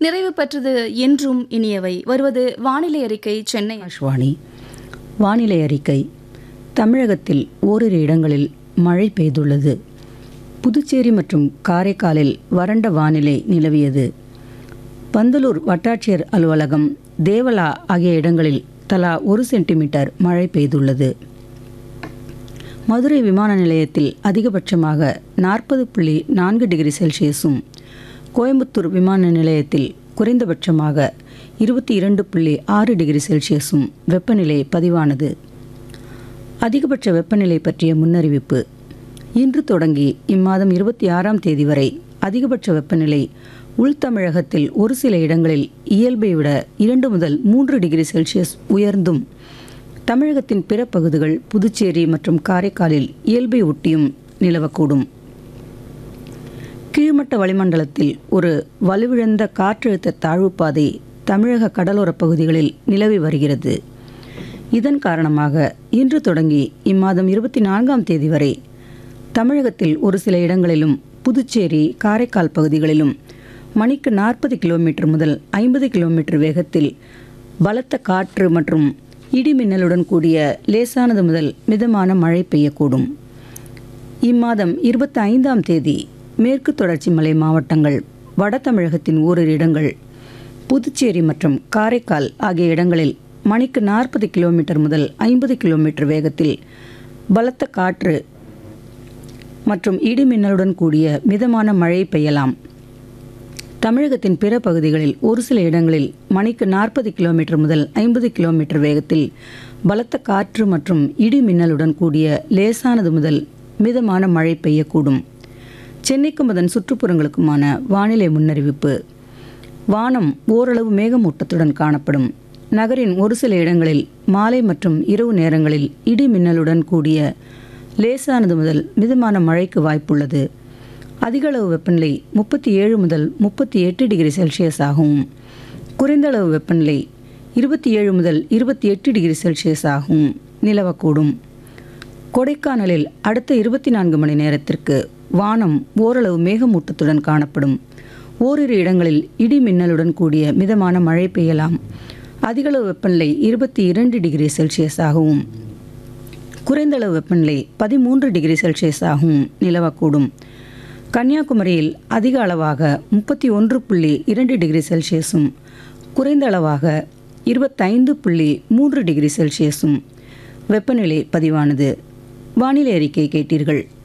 நிறைவு பெற்றது என்றும் இனியவை வருவது வானிலை அறிக்கை சென்னை ஆகாஷ்வாணி வானிலை அறிக்கை தமிழகத்தில் ஓரிரு இடங்களில் மழை பெய்துள்ளது புதுச்சேரி மற்றும் காரைக்காலில் வறண்ட வானிலை நிலவியது பந்தலூர் வட்டாட்சியர் அலுவலகம் தேவலா ஆகிய இடங்களில் தலா ஒரு சென்டிமீட்டர் மழை பெய்துள்ளது மதுரை விமான நிலையத்தில் அதிகபட்சமாக நாற்பது புள்ளி நான்கு டிகிரி செல்சியஸும் கோயம்புத்தூர் விமான நிலையத்தில் குறைந்தபட்சமாக இருபத்தி இரண்டு புள்ளி ஆறு டிகிரி செல்சியஸும் வெப்பநிலை பதிவானது அதிகபட்ச வெப்பநிலை பற்றிய முன்னறிவிப்பு இன்று தொடங்கி இம்மாதம் இருபத்தி ஆறாம் தேதி வரை அதிகபட்ச வெப்பநிலை உள்தமிழகத்தில் ஒரு சில இடங்களில் இயல்பை விட இரண்டு முதல் மூன்று டிகிரி செல்சியஸ் உயர்ந்தும் தமிழகத்தின் பிற பகுதிகள் புதுச்சேரி மற்றும் காரைக்காலில் இயல்பை ஒட்டியும் நிலவக்கூடும் கீழ்மட்ட வளிமண்டலத்தில் ஒரு வலுவிழந்த காற்றழுத்த தாழ்வுப்பாதை தமிழக கடலோரப் பகுதிகளில் நிலவி வருகிறது இதன் காரணமாக இன்று தொடங்கி இம்மாதம் இருபத்தி நான்காம் தேதி வரை தமிழகத்தில் ஒரு சில இடங்களிலும் புதுச்சேரி காரைக்கால் பகுதிகளிலும் மணிக்கு நாற்பது கிலோமீட்டர் முதல் ஐம்பது கிலோமீட்டர் வேகத்தில் பலத்த காற்று மற்றும் இடி மின்னலுடன் கூடிய லேசானது முதல் மிதமான மழை பெய்யக்கூடும் இம்மாதம் இருபத்தி ஐந்தாம் தேதி மேற்கு தொடர்ச்சி மலை மாவட்டங்கள் வட தமிழகத்தின் ஓரிரு இடங்கள் புதுச்சேரி மற்றும் காரைக்கால் ஆகிய இடங்களில் மணிக்கு நாற்பது கிலோமீட்டர் முதல் ஐம்பது கிலோமீட்டர் வேகத்தில் பலத்த காற்று மற்றும் இடி மின்னலுடன் கூடிய மிதமான மழை பெய்யலாம் தமிழகத்தின் பிற பகுதிகளில் ஒரு சில இடங்களில் மணிக்கு நாற்பது கிலோமீட்டர் முதல் ஐம்பது கிலோமீட்டர் வேகத்தில் பலத்த காற்று மற்றும் இடி மின்னலுடன் கூடிய லேசானது முதல் மிதமான மழை பெய்யக்கூடும் சென்னைக்கும் அதன் சுற்றுப்புறங்களுக்குமான வானிலை முன்னறிவிப்பு வானம் ஓரளவு மேகமூட்டத்துடன் காணப்படும் நகரின் ஒரு சில இடங்களில் மாலை மற்றும் இரவு நேரங்களில் இடி மின்னலுடன் கூடிய லேசானது முதல் மிதமான மழைக்கு வாய்ப்புள்ளது அதிகளவு வெப்பநிலை முப்பத்தி ஏழு முதல் முப்பத்தி எட்டு டிகிரி செல்சியஸ் ஆகவும் குறைந்த அளவு வெப்பநிலை இருபத்தி ஏழு முதல் இருபத்தி எட்டு டிகிரி செல்சியஸ் ஆகவும் நிலவக்கூடும் கொடைக்கானலில் அடுத்த இருபத்தி நான்கு மணி நேரத்திற்கு வானம் ஓரளவு மேகமூட்டத்துடன் காணப்படும் ஓரிரு இடங்களில் இடி மின்னலுடன் கூடிய மிதமான மழை பெய்யலாம் அதிகளவு வெப்பநிலை இருபத்தி இரண்டு டிகிரி செல்சியஸ் ஆகவும் குறைந்த அளவு வெப்பநிலை பதிமூன்று டிகிரி செல்சியஸ் ஆகவும் நிலவக்கூடும் கன்னியாகுமரியில் அதிக அளவாக முப்பத்தி ஒன்று புள்ளி இரண்டு டிகிரி செல்சியஸும் குறைந்த அளவாக இருபத்தைந்து புள்ளி மூன்று டிகிரி செல்சியஸும் வெப்பநிலை பதிவானது வானிலை அறிக்கை கேட்டீர்கள்